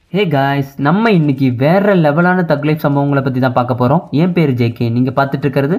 Hey guys நம்ம இன்னைக்கு வேற லெவலான தக்லைஃப் சம்பவங்களை பத்தி தான் பார்க்க போறோம் என் பேர் ஜேகே நீங்க பார்த்துட்டு இருக்கிறது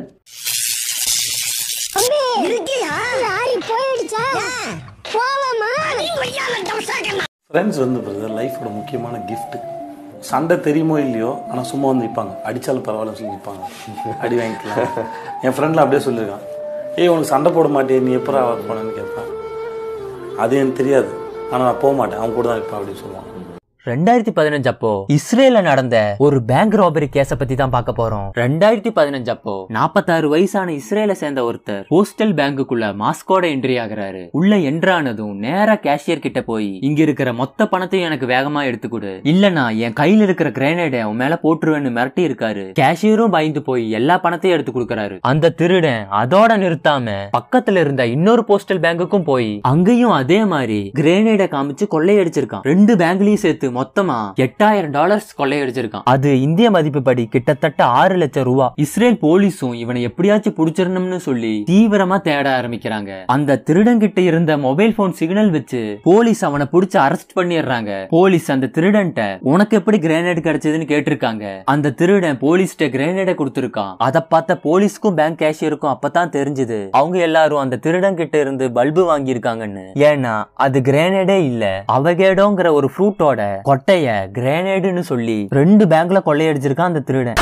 லாரி போயிடுச்சா போவமா ஃப்ரெண்ட்ஸ் வந்து பிரதர் லைஃபோட முக்கியமான gift சண்டை தெரியுமோ இல்லையோ ஆனால் சும்மா வந்து நிற்பாங்க அடித்தாலும் பரவாயில்ல சொல்லி நிற்பாங்க அடி வாங்கிக்கலாம் என் ஃப்ரெண்டில் அப்படியே சொல்லியிருக்கான் ஏய் உனக்கு சண்டை போட மாட்டே நீ எப்போ போனேன்னு கேட்பேன் அது எனக்கு தெரியாது ஆனால் நான் போக மாட்டேன் அவன் கூட தான் இருப்பேன் அப்படின்னு சொல்லுவான் ரெண்டாயிரத்தி பதினஞ்சு அப்போ இஸ்ரேல நடந்த ஒரு பேங்க் ராபரி கேஸ பத்தி தான் பார்க்க போறோம் ரெண்டாயிரத்தி பதினஞ்சு அப்போ நாற்பத்தாறு வயசான இஸ்ரேல சேர்ந்த ஒருத்தர் போஸ்டல் பேங்குக்குள்ள மாஸ்கோட என்ட்ரி ஆகுறாரு உள்ள என்ட்ரானதும் நேரா கேஷியர் கிட்ட போய் இங்க இருக்கிற மொத்த பணத்தையும் எனக்கு வேகமா எடுத்து கொடு இல்லனா என் கையில இருக்கிற கிரேனேடை அவன் மேல போட்டுருவேன்னு மிரட்டி இருக்காரு கேஷியரும் பயந்து போய் எல்லா பணத்தையும் எடுத்து கொடுக்கறாரு அந்த திருடன் அதோட நிறுத்தாம பக்கத்துல இருந்த இன்னொரு போஸ்டல் பேங்குக்கும் போய் அங்கேயும் அதே மாதிரி கிரேனேடை காமிச்சு கொள்ளையடிச்சிருக்கான் ரெண்டு பேங்க்லயும் சேர்த்து மொத்தமா எட்டாயிரம் டாலர்ஸ் கொள்ளையடிச்சிருக்கான் அது இந்திய மதிப்புப்படி கிட்டத்தட்ட ஆறு லட்சம் ரூபா இஸ்ரேல் போலீஸும் இவனை எப்படியாச்சும் புடிச்சிடணும்னு சொல்லி தீவிரமா தேட ஆரம்பிக்கிறாங்க அந்த திருடன் கிட்ட இருந்த மொபைல் போன் சிக்னல் வச்சு போலீஸ் அவனை புடிச்சு அரெஸ்ட் பண்ணிடுறாங்க போலீஸ் அந்த திருடன்ட்ட உனக்கு எப்படி கிரேனேட் கிடைச்சதுன்னு கேட்டிருக்காங்க அந்த திருடன் போலீஸ்ட கிரேனேடை கொடுத்திருக்கான் அதை பார்த்த போலீஸ்க்கும் பேங்க் கேஷியருக்கும் அப்பதான் தெரிஞ்சது அவங்க எல்லாரும் அந்த திருடன் கிட்ட இருந்து பல்பு வாங்கியிருக்காங்கன்னு ஏன்னா அது கிரேனேடே இல்ல அவகேடோங்கிற ஒரு ஃப்ரூட்டோட கொட்டைய கிரேனேடுன்னு சொல்லி ரெண்டு பேங்க்ல கொள்ளையடிச்சிருக்கான் அந்த திருடன்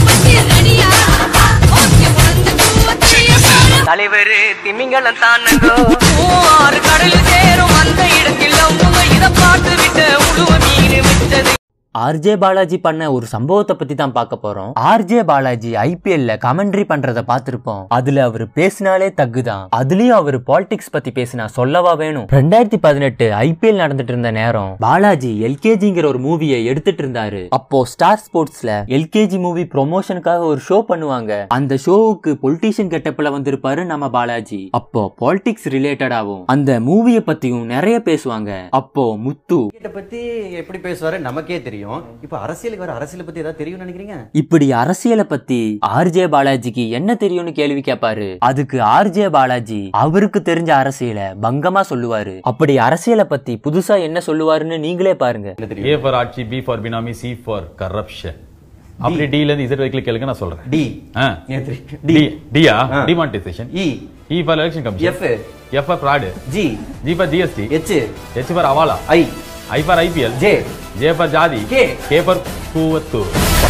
தலைவர் திமிங்கலம் தானுங்கோ ஆறு கடல் சேரும் அந்த இடத்தில் அவங்க இத பார்த்து விட்டு உழுவ மீன் விட்டது ஆர்ஜே பாலாஜி பண்ண ஒரு சம்பவத்தை பத்தி தான் பார்க்க போறோம் ஆர்ஜே பாலாஜி ஐபிஎல்ல கமெண்ட்ரி பண்றத பார்த்திருப்போம் அதுல அவர் பேசினாலே தகுதான் அதுலயும் அவர் பாலிடிக்ஸ் பத்தி பேசினா சொல்லவா வேணும் ரெண்டாயிரத்தி பதினெட்டு ஐபிஎல் நடந்துட்டு இருந்த நேரம் பாலாஜி எல்கேஜிங்கிற ஒரு மூவியை எடுத்துட்டு இருந்தாரு அப்போ ஸ்டார் ஸ்போர்ட்ஸ்ல எல்கேஜி மூவி ப்ரொமோஷனுக்காக ஒரு ஷோ பண்ணுவாங்க அந்த ஷோவுக்கு பொலிட்டீஷியன் கெட்டப்ல வந்திருப்பாரு நம்ம பாலாஜி அப்போ பாலிடிக்ஸ் ரிலேட்டடாவும் அந்த மூவியை பத்தியும் நிறைய பேசுவாங்க அப்போ முத்து கிட்ட பத்தி எப்படி பேசுவாரு நமக்கே தெரியும் இப்போ அரசியலுக்கு வர அரசியலை பத்தி ஏதாவது தெரியும்னு நினைக்கிறீங்க இப்படி அரசியலை பத்தி ஆர்ஜே பாலாஜிக்கு என்ன தெரியும்னு கேள்வி கேட்பாரு அதுக்கு ஆர்ஜே பாலாஜி அவருக்கு தெரிஞ்ச அரசியலை பங்கமா சொல்லுவாரு அப்படி அரசியலை பத்தி புதுசா என்ன சொல்லுவாருன்னு நீங்களே பாருங்க ஏ ஃபார் ஆட்சி B for benami C for corruption அப்படி டி ல இருந்து இசட் வரைக்கும் கேளுங்க நான் சொல்றேன் டி ஆ. நேத்ரி. டி டியா ஆ. Demonetisation E E for election commission F F for fraud G G for GST H H for hawala I I for IPL J J for ஜாதி K. கே ஃபார் கூவத்தூர்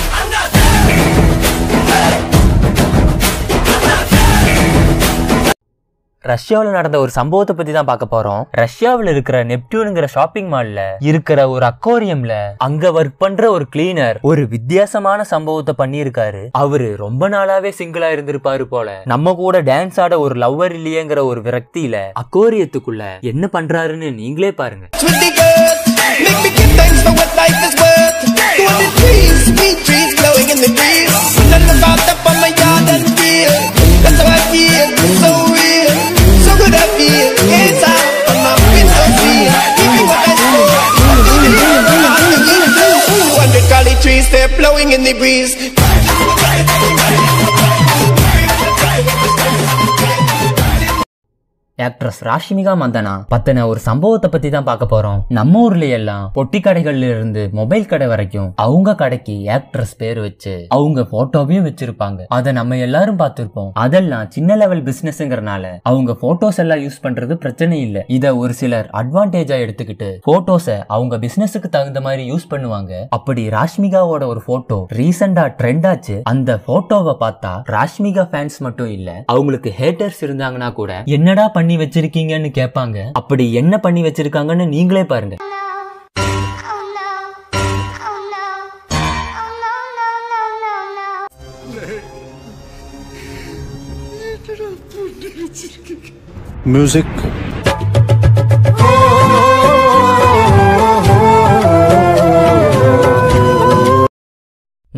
ரஷ்யாவில் நடந்த ஒரு சம்பவத்தை பத்தி தான் பார்க்க போறோம் ரஷ்யாவில் இருக்கிற நெப்டியூனுங்கிற ஷாப்பிங் மால்ல இருக்கிற ஒரு அக்வாரியம்ல அங்க ஒர்க் பண்ற ஒரு கிளீனர் ஒரு வித்தியாசமான சம்பவத்தை பண்ணியிருக்காரு அவரு ரொம்ப நாளாவே சிங்கிளா இருந்திருப்பாரு போல நம்ம கூட டான்ஸ் ஆட ஒரு லவ்வர் இல்லையேங்கிற ஒரு விரக்தியில அக்வாரியத்துக்குள்ள என்ன பண்றாருன்னு நீங்களே பாருங்க Sweetie girl, make me give thanks for what life is worth. To all the trees, sweet trees blowing in the breeze. None about up on my yard and feel. That's how I feel, so real. So good I feel, hands out on my window sill. Give me what I score. Two hundred golly trees, they're blowing in the breeze. Actress Rashmika Mandanna பத்தின ஒரு சம்பவத்தை பத்தி தான் பார்க்க போறோம் நம்ம ஊர்ல எல்லாம் பொட்டி கடைகள்ல இருந்து மொபைல் கடை வரைக்கும் அவங்க கடைக்கு ஆக்ட்ரஸ் பேர் வச்சு அவங்க போட்டோவையும் வச்சிருப்பாங்க அதை நம்ம எல்லாரும் பார்த்திருப்போம் அதெல்லாம் சின்ன லெவல் பிசினஸ்ங்கிறனால அவங்க போட்டோஸ் எல்லாம் யூஸ் பண்றது பிரச்சனை இல்ல இத ஒரு சிலர் அட்வான்டேஜா எடுத்துக்கிட்டு போட்டோஸ அவங்க பிசினஸுக்கு தகுந்த மாதிரி யூஸ் பண்ணுவாங்க அப்படி ராஷ்மிகாவோட ஒரு போட்டோ ரீசெண்டா ட்ரெண்ட் ஆச்சு அந்த போட்டோவை பார்த்தா ராஷ்மிகா ஃபேன்ஸ் மட்டும் இல்ல அவங்களுக்கு ஹேட்டர்ஸ் இருந்தாங்கன்னா கூட என்னடா பண்ணி வச்சிருக்கீங்கன்னு கேட்பாங்க அப்படி என்ன பண்ணி வச்சிருக்காங்கன்னு நீங்களே பாருங்க Oh no. Oh no. Oh no, no, no, no, no. Music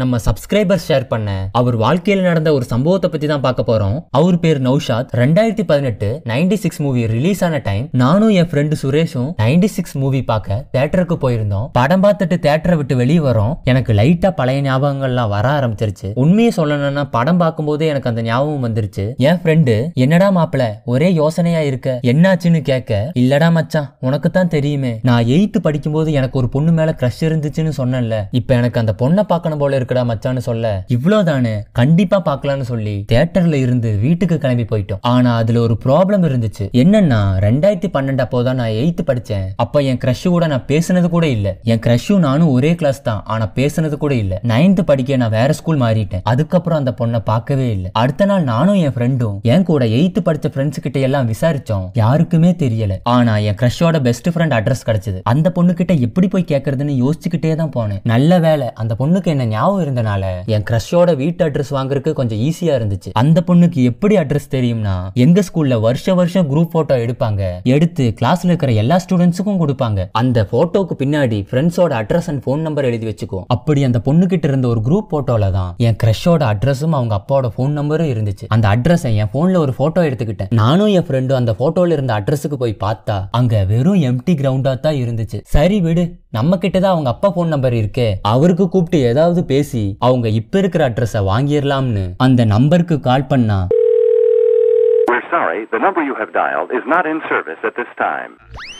நம்ம சப்ஸ்கிரைபர் ஷேர் பண்ண அவர் வாழ்க்கையில நடந்த ஒரு சம்பவத்தை பத்தி தான் பார்க்க போறோம் அவர் பேர் நௌஷாத் ரெண்டாயிரத்தி பதினெட்டு நைன்டி சிக்ஸ் மூவி ரிலீஸ் ஆன டைம் நானும் என் ஃப்ரெண்டு சுரேஷும் நைன்டி சிக்ஸ் மூவி பார்க்க தேட்டருக்கு போயிருந்தோம் படம் பார்த்துட்டு தேட்டரை விட்டு வெளியே வரோம் எனக்கு லைட்டா பழைய ஞாபகங்கள்லாம் வர ஆரம்பிச்சிருச்சு உண்மையை சொல்லணும்னா படம் பார்க்கும்போதே எனக்கு அந்த ஞாபகம் வந்துருச்சு என் ஃப்ரெண்டு என்னடா மாப்பிள ஒரே யோசனையா இருக்க என்னாச்சுன்னு கேட்க இல்லடா மச்சான் உனக்கு தான் தெரியுமே நான் எயித்து படிக்கும்போது எனக்கு ஒரு பொண்ணு மேல க்ரஷ் இருந்துச்சுன்னு சொன்னேன்ல இப்ப எனக்கு அந்த பொண்ணை பார்க்கணும் போல இருக்குடா மச்சான்னு சொல்ல இவ்வளவுதானே கண்டிப்பா பார்க்கலாம்னு சொல்லி தியேட்டர்ல இருந்து வீட்டுக்கு கிளம்பி போயிட்டோம் ஆனா அதுல ஒரு ப்ராப்ளம் இருந்துச்சு என்னன்னா ரெண்டாயிரத்தி பன்னெண்டு அப்போதான் நான் எயித்து படிச்சேன் அப்ப என் க்ரஷ் கூட நான் பேசுனது கூட இல்ல என் க்ரஷும் நானும் ஒரே கிளாஸ் தான் ஆனா பேசுனது கூட இல்ல நைன்த் படிக்க நான் வேற ஸ்கூல் மாறிட்டேன் அதுக்கப்புறம் அந்த பொண்ணை பார்க்கவே இல்ல அடுத்த நாள் நானும் என் ஃப்ரெண்டும் என் கூட எயித்து படிச்ச ஃப்ரெண்ட்ஸ் கிட்ட எல்லாம் விசாரிச்சோம் யாருக்குமே தெரியல ஆனா என் க்ரஷோட பெஸ்ட் ஃப்ரெண்ட் அட்ரஸ் கிடைச்சது அந்த பொண்ணு கிட்ட எப்படி போய் கேக்குறதுன்னு யோசிச்சுக்கிட்டே தான் போனேன் நல்ல வேலை அந்த பொண்ணுக்கு என்ன ஞாபகம் இருந்தனால என் க்ரஷோட வீட்டு அட்ரஸ் வாங்குறதுக்கு கொஞ்சம் ஈஸியா இருந்துச்சு அந்த பொண்ணுக்கு எப்படி அட்ரஸ் தெரியும்னா எங்க ஸ்கூல்ல வருஷ வருஷம் குரூப் போட்டோ எடுப்பாங்க எடுத்து கிளாஸ்ல இருக்கிற எல்லா ஸ்டூடெண்ட்ஸுக்கும் கொடுப்பாங்க அந்த போட்டோக்கு பின்னாடி ஃப்ரெண்ட்ஸோட அட்ரஸ் அண்ட் ஃபோன் நம்பர் எழுதி வச்சுக்கும் அப்படி அந்த பொண்ணு கிட்ட இருந்த ஒரு குரூப் போட்டோல தான் என் க்ரஷோட அட்ரஸும் அவங்க அப்பாவோட ஃபோன் நம்பரும் இருந்துச்சு அந்த அட்ரஸை என் போன்ல ஒரு போட்டோ எடுத்துக்கிட்டேன் நானும் என் ஃப்ரெண்டும் அந்த போட்டோல இருந்த அட்ரஸுக்கு போய் பார்த்தா அங்க வெறும் எம்டி கிரவுண்டா தான் இருந்துச்சு சரி விடு நம்ம கிட்ட தான் அவங்க அப்பா ஃபோன் நம்பர் இருக்கே அவருக்கு கூப்பிட்டு ஏதாவது பேசி அவங்க இப்ப இருக்கிற அட்ரஸை வாங்கிடலாம்னு அந்த நம்பருக்கு கால் பண்ணா We're sorry, the number you have dialed is not in service at this time.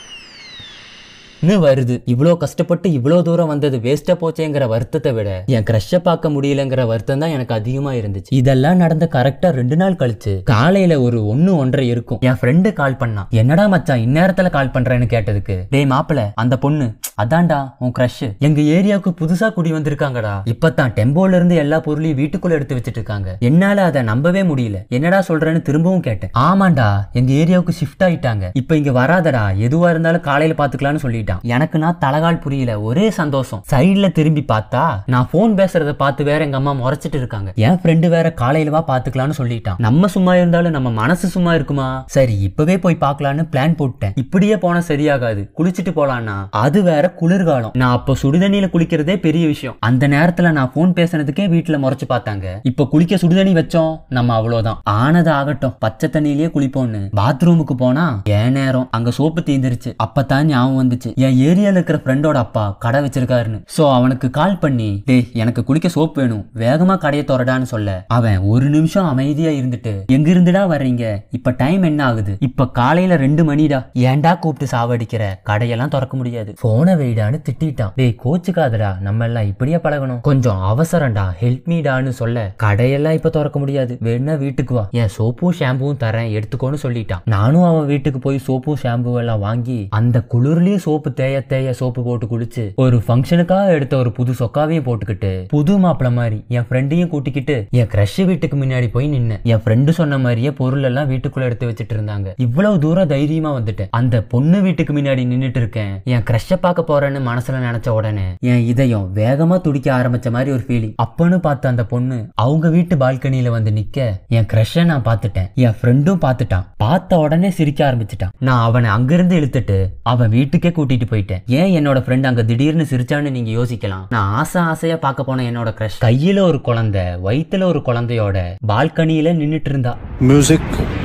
ன்னு வருது இவ்வளோ கஷ்டப்பட்டு இவ்வளோ தூரம் வந்தது வேஸ்டா போச்சேங்கிற வருத்தத்தை விட என் க்ரஷை பார்க்க முடியலங்கிற வருத்தம் தான் எனக்கு அதிகமா இருந்துச்சு இதெல்லாம் நடந்த கரெக்டா ரெண்டு நாள் கழிச்சு காலையில ஒரு ஒன்னு ஒன்றரை இருக்கும் என் ஃப்ரெண்டு கால் பண்ணான் என்னடா மச்சான் இந்நேரத்துல கால் பண்றேன்னு கேட்டதுக்கு டேய் மாப்பிள அந்த பொண்ணு அதான்டா உன் க்ரஷ் எங்க ஏரியாவுக்கு புதுசா குடி வந்திருக்காங்கடா இப்பதான் டெம்போல இருந்து எல்லா பொருளையும் வீட்டுக்குள்ள எடுத்து வச்சிட்டு இருக்காங்க என்னால அதை நம்பவே முடியல என்னடா சொல்றேன்னு திரும்பவும் கேட்டேன் ஆமாண்டா எங்க ஏரியாவுக்கு ஷிஃப்ட் ஆயிட்டாங்க இப்ப இங்க வராதடா எதுவா இருந்தாலும் காலையில பாத்துக்கலாம்னு சொல்லிட்டான் எனக்கு நான் தலகால் புரியல ஒரே சந்தோஷம் சைடுல திரும்பி பார்த்தா நான் போன் பேசுறத பார்த்து வேற எங்க அம்மா முறைச்சிட்டு இருக்காங்க என் ஃப்ரெண்டு வேற காலையில வா பாத்துக்கலாம்னு சொல்லிட்டான் நம்ம சும்மா இருந்தாலும் நம்ம மனசு சும்மா இருக்குமா சரி இப்பவே போய் பார்க்கலான்னு பிளான் போட்டேன் இப்படியே போனா சரியாகாது குளிச்சுட்டு போலான்னா அது வேற குளிர்காலம் நான் அப்போ சுடுதண்ணியில குளிக்கிறதே பெரிய விஷயம் அந்த நேரத்துல நான் போன் பேசுனதுக்கே வீட்டுல முறைச்சு பார்த்தாங்க இப்ப குளிக்க சுடுதண்ணி வச்சோம் நம்ம அவ்வளவுதான் ஆனது ஆகட்டும் பச்சை தண்ணியிலேயே குளிப்போம்னு பாத்ரூமுக்கு போனா ஏன் நேரம் அங்க சோப்பு தீந்துருச்சு அப்பதான் ஞாபகம் வந்துச்சு என் ஏரியால இருக்கிற ஃப்ரெண்டோட அப்பா கடை வச்சிருக்காருன்னு சோ அவனுக்கு கால் பண்ணி டேய் எனக்கு குளிக்க சோப் வேணும் வேகமா கடையை திறடான்னு சொல்ல அவன் ஒரு நிமிஷம் அமைதியா இருந்துட்டு எங்க இருந்துடா வர்றீங்க இப்ப டைம் என்ன ஆகுது இப்ப காலையில ரெண்டு மணிடா ஏன்டா கூப்பிட்டு சாவடிக்கிற கடையெல்லாம் திறக்க முடியாது போனை வைடான்னு திட்டிட்டான் டேய் கோச்சுக்காதடா நம்ம எல்லாம் இப்படியே பழகணும் கொஞ்சம் அவசரம்டா ஹெல்ப் மீடான்னு சொல்ல கடையெல்லாம் இப்ப திறக்க முடியாது வேணா வீட்டுக்கு வா என் சோப்பும் ஷாம்புவும் தரேன் எடுத்துக்கோன்னு சொல்லிட்டான் நானும் அவன் வீட்டுக்கு போய் சோப்பும் ஷாம்பு எல்லாம் வாங்கி அந்த குளிர்லயும் சோப்பு தேய தேய சோப்பு போட்டு குளிச்சு ஒரு ஃபங்க்ஷனுக்காக எடுத்த ஒரு புது சொக்காவையும் போட்டுக்கிட்டு புது மாப்பிள மாதிரி என் ஃப்ரெண்டையும் கூட்டிக்கிட்டு என் க்ரஷ் வீட்டுக்கு முன்னாடி போய் நின்னேன் என் ஃப்ரெண்டு சொன்ன மாதிரியே பொருள் எல்லாம் வீட்டுக்குள்ள எடுத்து வச்சிட்டு இருந்தாங்க இவ்வளவு தூரம் தைரியமா வந்துட்டேன் அந்த பொண்ணு வீட்டுக்கு முன்னாடி நின்னுட்டு இருக்கேன் என் க்ரஷ பார்க்க போறேன்னு மனசுல நினைச்ச உடனே என் இதயம் வேகமா துடிக்க ஆரம்பிச்ச மாதிரி ஒரு ஃபீலிங் அப்பன்னு பார்த்த அந்த பொண்ணு அவங்க வீட்டு பால்கனியில வந்து நிக்க என் க்ரஷ நான் பார்த்துட்டேன் என் ஃப்ரெண்டும் பார்த்துட்டான் பார்த்த உடனே சிரிக்க ஆரம்பிச்சிட்டான் நான் அவனை அங்கிருந்து இழுத்துட்டு அவன் வீட்டுக்கே கூட்டிட்டு போயிட்டேன் ஏன் என்னோட ஃப்ரெண்ட் அங்க திடீர்னு சிரிச்சான்னு நீங்க யோசிக்கலாம் நான் ஆசை ஆசையா பார்க்க போன என்னோட க்ரஷ் கையில ஒரு குழந்தை வயித்துல ஒரு குழந்தையோட பால்கனியில நின்னுட்டு இருந்தா Music